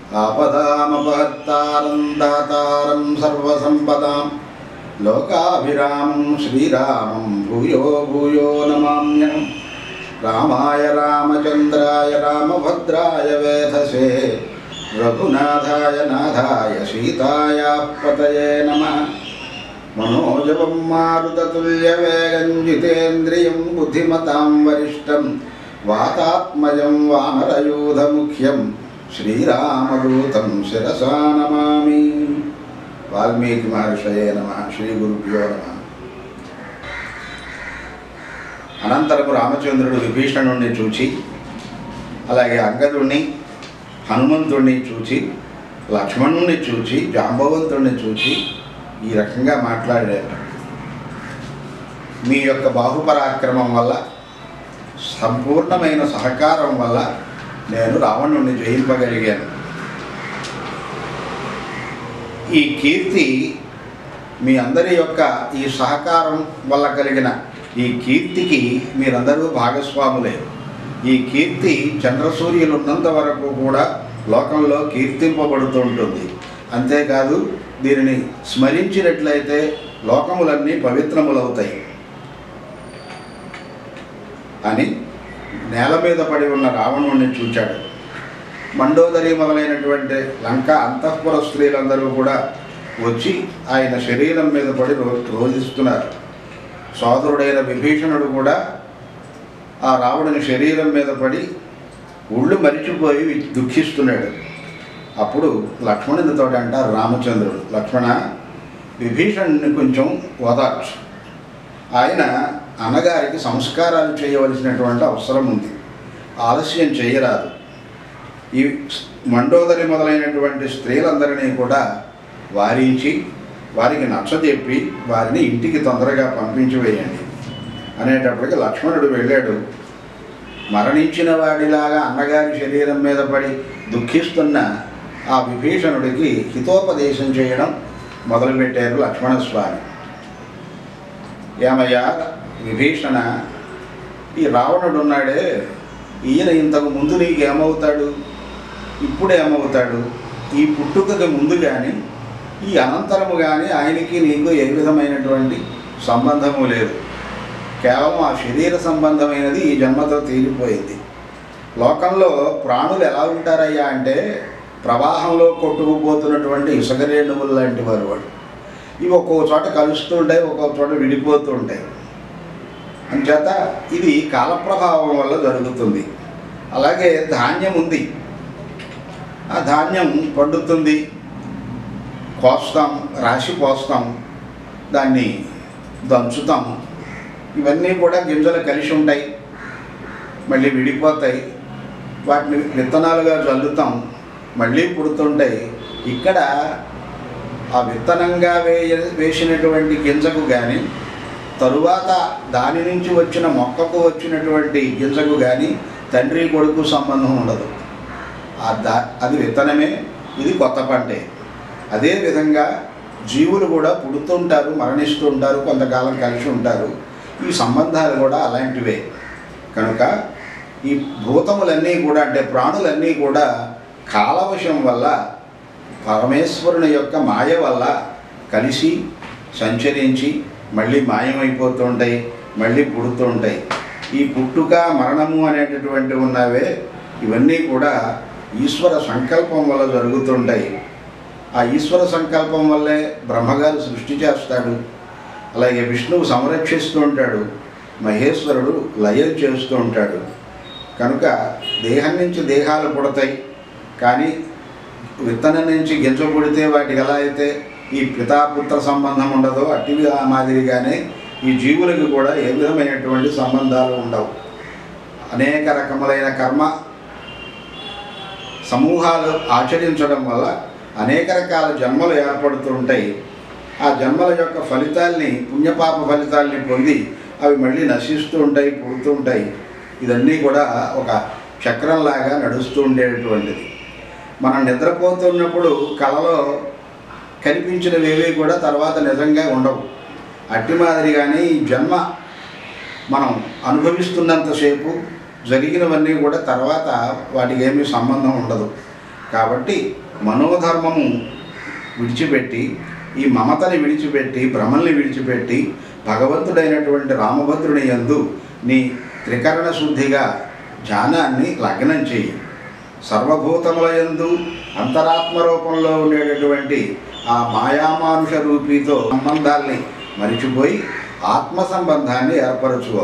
ఆపదామపహత్తారం దాతారం సర్వసంపదాం లోకాభిరామం శ్రీరామం భూయో భూయో నమామ్యం రామాయ రామచంద్రాయ రామభద్రాయ వేధసే రఘునాథాయ నాథాయ సీతాయ పతయే నమ మనోజవం మారుతతుల్యవేగం జితేంద్రియం బుద్ధిమతాం వరిష్టం వాతాత్మజం వానరయూధముఖ్యం శ్రీరామదూతం శిరసా నమామి వాల్మీకి మహర్షయే నమ శ్రీ గురుభ్యో నమ అనంతరము రామచంద్రుడు విభీషణుణ్ణి చూచి అలాగే అంగదుణ్ణి హనుమంతుణ్ణి చూచి లక్ష్మణుణ్ణి చూచి జాంబవంతుణ్ణి చూచి ఈ రకంగా మాట్లాడారు మీ యొక్క బాహుపరాక్రమం వల్ల సంపూర్ణమైన సహకారం వల్ల నేను రావణుణ్ణి జయింపగలిగాను ఈ కీర్తి మీ అందరి యొక్క ఈ సహకారం వల్ల కలిగిన ఈ కీర్తికి మీరందరూ భాగస్వాములే ఈ కీర్తి చంద్రసూర్యులు ఉన్నంత వరకు కూడా లోకంలో కీర్తింపబడుతూ ఉంటుంది అంతేకాదు దీనిని స్మరించినట్లయితే లోకములన్నీ పవిత్రములవుతాయి అని నేల మీద పడి ఉన్న రావణుణ్ణి చూచాడు మండోదరి మొదలైనటువంటి లంక అంతఃపుర స్త్రీలందరూ కూడా వచ్చి ఆయన శరీరం మీద పడి రో రోధిస్తున్నారు సోదరుడైన విభీషణుడు కూడా ఆ రావణుని శరీరం మీద పడి ఒళ్ళు మరిచిపోయి దుఃఖిస్తున్నాడు అప్పుడు లక్ష్మణునితో అంటారు రామచంద్రుడు లక్ష్మణ విభీషణుని కొంచెం ఓదార్చు ఆయన అన్నగారికి సంస్కారాలు చేయవలసినటువంటి అవసరం ఉంది ఆలస్యం చేయరాదు ఈ మండోదరి మొదలైనటువంటి స్త్రీలందరినీ కూడా వారించి వారికి నచ్చజెప్పి వారిని ఇంటికి తొందరగా పంపించి వేయండి అనేటప్పటికి లక్ష్మణుడు వెళ్ళాడు మరణించిన వాడిలాగా అన్నగారి శరీరం మీద పడి దుఃఖిస్తున్న ఆ విభీషణుడికి హితోపదేశం చేయడం మొదలుపెట్టారు లక్ష్మణస్వామి ఏమయ్యా విభీషణ ఈ రావణుడు ఉన్నాడే ఈయన ఇంతకు ముందు నీకు ఏమవుతాడు ఇప్పుడు ఏమవుతాడు ఈ పుట్టుకకి ముందు కానీ ఈ అనంతరము కానీ ఆయనకి నీకు ఏ విధమైనటువంటి సంబంధము లేదు కేవలం ఆ శరీర సంబంధమైనది ఈ జన్మతో తీరిపోయింది లోకంలో ప్రాణులు ఎలా ఉంటారయ్యా అంటే ప్రవాహంలో కొట్టుకుపోతున్నటువంటి ఇసుక రేణువులు లాంటి వారు వాడు ఇవి ఒక్కో చోట కలుస్తూ ఉంటాయి ఒక్కో చోట విడిపోతూ ఉంటాయి అంచేత ఇది కాలప్రభావం వల్ల జరుగుతుంది అలాగే ధాన్యం ఉంది ఆ ధాన్యం పండుతుంది కోస్తాం రాశి పోస్తాం దాన్ని దంచుతాం ఇవన్నీ కూడా గింజలు కలిసి ఉంటాయి మళ్ళీ విడిపోతాయి వాటిని విత్తనాలుగా చల్లుతాం మళ్ళీ పుడుతుంటాయి ఇక్కడ ఆ విత్తనంగా వేయ వేసినటువంటి గింజకు కానీ తరువాత దాని నుంచి వచ్చిన మొక్కకు వచ్చినటువంటి గింజకు కానీ తండ్రి కొడుకు సంబంధం ఉండదు ఆ దా అది విత్తనమే ఇది కొత్త పంటే అదేవిధంగా జీవులు కూడా పుడుతుంటారు మరణిస్తూ ఉంటారు కొంతకాలం కలిసి ఉంటారు ఈ సంబంధాలు కూడా అలాంటివే కనుక ఈ భూతములన్నీ కూడా అంటే ప్రాణులన్నీ కూడా కాలవశం వల్ల పరమేశ్వరుని యొక్క మాయ వల్ల కలిసి సంచరించి మళ్ళీ మాయమైపోతూ ఉంటాయి మళ్ళీ పుడుతూ ఉంటాయి ఈ పుట్టుక మరణము అనేటటువంటి ఉన్నవే ఇవన్నీ కూడా ఈశ్వర సంకల్పం వల్ల జరుగుతుంటాయి ఆ ఈశ్వర సంకల్పం వల్లే బ్రహ్మగారు సృష్టి చేస్తాడు అలాగే విష్ణువు సంరక్షిస్తూ ఉంటాడు మహేశ్వరుడు లయం చేస్తూ ఉంటాడు కనుక దేహం నుంచి దేహాలు పుడతాయి కానీ విత్తనం నుంచి గింజ పుడితే వాటికి ఎలా అయితే ఈ పితాపుత్ర సంబంధం ఉండదో అట్టివి ఆ మాదిరిగానే ఈ జీవులకు కూడా ఏ విధమైనటువంటి సంబంధాలు ఉండవు అనేక రకములైన కర్మ సమూహాలు ఆచరించడం వల్ల అనేక రకాల జన్మలు ఏర్పడుతూ ఉంటాయి ఆ జన్మల యొక్క ఫలితాల్ని పుణ్యపాప ఫలితాల్ని పొంది అవి మళ్ళీ నశిస్తూ ఉంటాయి పుడుతూ ఉంటాయి ఇదన్నీ కూడా ఒక చక్రంలాగా నడుస్తూ ఉండేటువంటిది మనం నిద్రపోతున్నప్పుడు కళలో కనిపించినవేవి కూడా తర్వాత నిజంగా ఉండవు అట్టి మాదిరిగానే ఈ జన్మ మనం అనుభవిస్తున్నంతసేపు జరిగినవన్నీ కూడా తర్వాత వాటికి ఏమీ సంబంధం ఉండదు కాబట్టి మనోధర్మము విడిచిపెట్టి ఈ మమతని విడిచిపెట్టి భ్రమల్ని విడిచిపెట్టి భగవంతుడైనటువంటి రామభద్రుని యందు నీ త్రికరణ శుద్ధిగా ధ్యానాన్ని లగ్నం చేయి సర్వభూతముల యందు అంతరాత్మ రూపంలో ఉండేటటువంటి ఆ మాయామానుష రూపితో సంబంధాల్ని మరిచిపోయి ఆత్మ సంబంధాన్ని ఏర్పరచుకో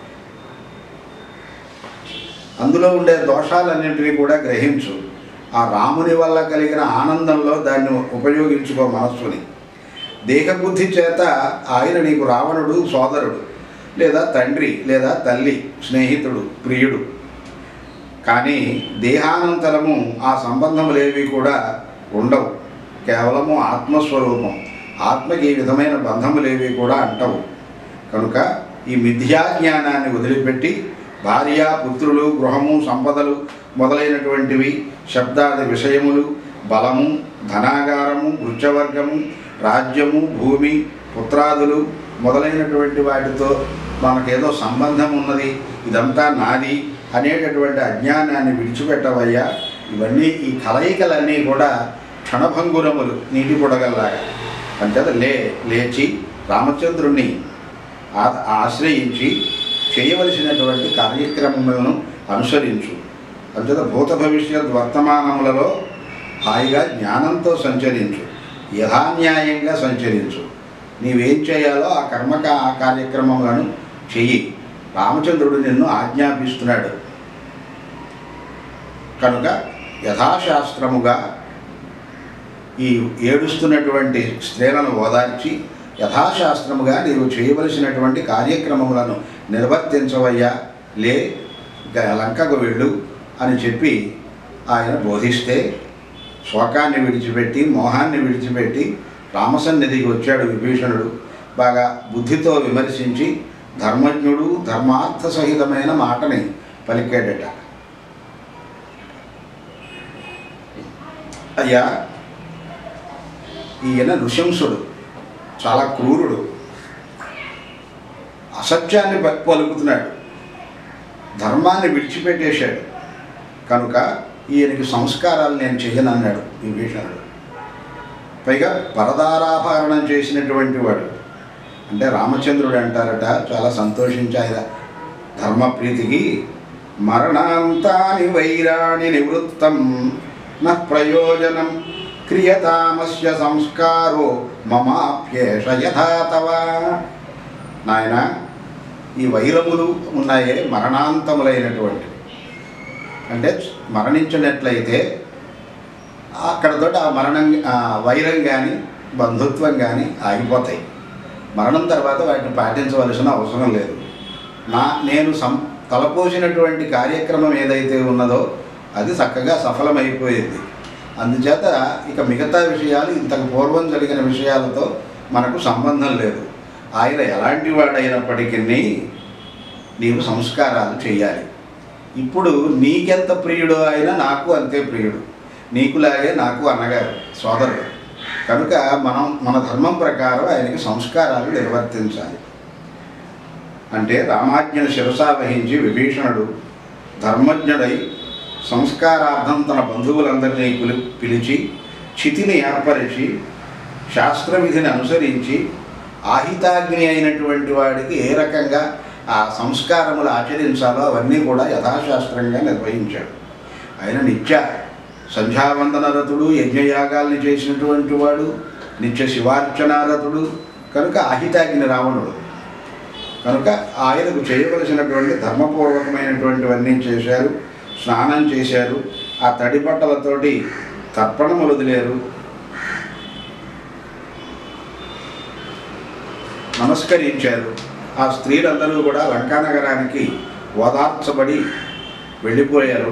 అందులో ఉండే దోషాలన్నింటినీ కూడా గ్రహించు ఆ రాముని వల్ల కలిగిన ఆనందంలో దాన్ని ఉపయోగించుకో మనస్సుని దేహబుద్ధి చేత ఆయన నీకు రావణుడు సోదరుడు లేదా తండ్రి లేదా తల్లి స్నేహితుడు ప్రియుడు కానీ దేహానంతరము ఆ సంబంధములేవి కూడా ఉండవు కేవలము ఆత్మస్వరూపం ఆత్మకి ఈ విధమైన బంధములేవి కూడా అంటవు కనుక ఈ మిథ్యా జ్ఞానాన్ని వదిలిపెట్టి భార్య పుత్రులు గృహము సంపదలు మొదలైనటువంటివి శబ్దాది విషయములు బలము ధనాగారము వృక్షవర్గము రాజ్యము భూమి పుత్రాదులు మొదలైనటువంటి వాటితో మనకేదో సంబంధం ఉన్నది ఇదంతా నాది అనేటటువంటి అజ్ఞానాన్ని విడిచిపెట్టవయ్యా ఇవన్నీ ఈ కలయికలన్నీ కూడా క్షణభంగురములు నీటి బుడగల్లాగా అంచేత లే లేచి రామచంద్రుణ్ణి ఆ- ఆశ్రయించి చేయవలసినటువంటి కార్యక్రమములను అనుసరించు అంచేత భూత భవిష్యత్ వర్తమానములలో హాయిగా జ్ఞానంతో సంచరించు యథాన్యాయంగా సంచరించు నీవేం చేయాలో ఆ కర్మక ఆ కార్యక్రమములను చెయ్యి రామచంద్రుడు నిన్ను ఆజ్ఞాపిస్తున్నాడు కనుక యథాశాస్త్రముగా ఈ ఏడుస్తున్నటువంటి స్త్రీలను ఓదార్చి యథాశాస్త్రముగా నీవు చేయవలసినటువంటి కార్యక్రమములను నిర్వర్తించవయ్యా లే ఇక లంకకు వెళ్ళు అని చెప్పి ఆయన బోధిస్తే శోకాన్ని విడిచిపెట్టి మోహాన్ని విడిచిపెట్టి రామసన్నిధికి వచ్చాడు విభీషణుడు బాగా బుద్ధితో విమర్శించి ధర్మజ్ఞుడు ధర్మార్థ సహితమైన మాటని పలికాడట అయ్యా ఈయన నృశంసుడు చాలా క్రూరుడు అసత్యాన్ని ప- పలుకుతున్నాడు ధర్మాన్ని విడిచిపెట్టేశాడు కనుక ఈయనకి సంస్కారాలు నేను చెయ్యనన్నాడు విభీషణుడు పైగా పరదారాభరణం చేసినటువంటి వాడు అంటే రామచంద్రుడు అంటారట చాలా సంతోషించి ఆయన ధర్మప్రీతికి మరణాంతాని వైరాణి నివృత్తం న ప్రయోజనం క్రియతామస్య సంస్కారో మమాప్యేష యథా తవ నాయన ఈ వైరములు ఉన్నాయే మరణాంతములైనటువంటివి అంటే మరణించినట్లయితే అక్కడతో ఆ మరణం ఆ వైరం కానీ బంధుత్వం కానీ ఆగిపోతాయి మరణం తర్వాత వాటిని పాటించవలసిన అవసరం లేదు నా నేను సం తలపోసినటువంటి కార్యక్రమం ఏదైతే ఉన్నదో అది చక్కగా సఫలమైపోయింది అందుచేత ఇక మిగతా విషయాలు ఇంతకు పూర్వం జరిగిన విషయాలతో మనకు సంబంధం లేదు ఆయన ఎలాంటి వాడైనప్పటికీ నీవు సంస్కారాలు చేయాలి ఇప్పుడు నీకెంత ప్రియుడో ఆయన నాకు అంతే ప్రియుడు నీకులాగే నాకు అన్నగారు సోదరుడు కనుక మనం మన ధర్మం ప్రకారం ఆయనకి సంస్కారాలు నిర్వర్తించాలి అంటే రామాజ్ఞను శిరసా వహించి విభీషణుడు ధర్మజ్ఞుడై సంస్కారార్థం తన బంధువులందరినీ పిలి పిలిచి చితిని ఏర్పరిచి శాస్త్రవిధిని అనుసరించి ఆహితాగ్ని అయినటువంటి వాడికి ఏ రకంగా ఆ సంస్కారములు ఆచరించాలో అవన్నీ కూడా యథాశాస్త్రంగా నిర్వహించాడు ఆయన నిత్య సంధ్యావందనరతుడు యజ్ఞయాగాల్ని చేసినటువంటి వాడు నిత్య శివార్చనారతుడు కనుక ఆహితాగ్ని రావణుడు కనుక ఆయనకు చేయవలసినటువంటి ధర్మపూర్వకమైనటువంటివన్నీ చేశారు స్నానం చేశారు ఆ తడి బట్టలతోటి తర్పణములు వదిలేరు నమస్కరించారు ఆ స్త్రీలందరూ కూడా లంకానగరానికి ఓదార్చబడి వెళ్ళిపోయారు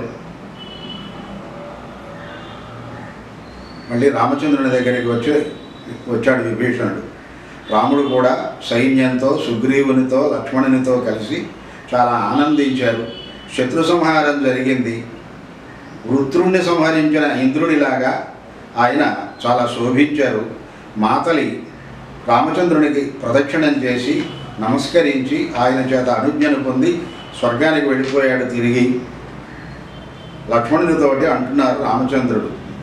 మళ్ళీ రామచంద్రుని దగ్గరికి వచ్చి వచ్చాడు విభీషణుడు రాముడు కూడా సైన్యంతో సుగ్రీవునితో లక్ష్మణునితో కలిసి చాలా ఆనందించారు శత్రు సంహారం జరిగింది వృత్రుణ్ణి సంహరించిన ఇంద్రునిలాగా ఆయన చాలా శోభించారు మాతలి రామచంద్రునికి ప్రదక్షిణం చేసి నమస్కరించి ఆయన చేత అనుజ్ఞను పొంది స్వర్గానికి వెళ్ళిపోయాడు తిరిగి లక్ష్మణునితోటి అంటున్నారు రామచంద్రుడు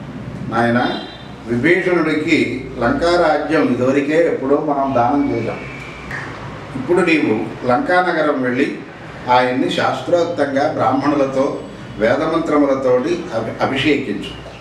నాయన విభీషణుడికి లంకారాజ్యం ఇదివరకే ఎప్పుడో మనం దానం చేశాం ఇప్పుడు నీవు లంకానగరం వెళ్ళి ఆయన్ని శాస్త్రోక్తంగా బ్రాహ్మణులతో వేదమంత్రములతోటి అభి అభిషేకించు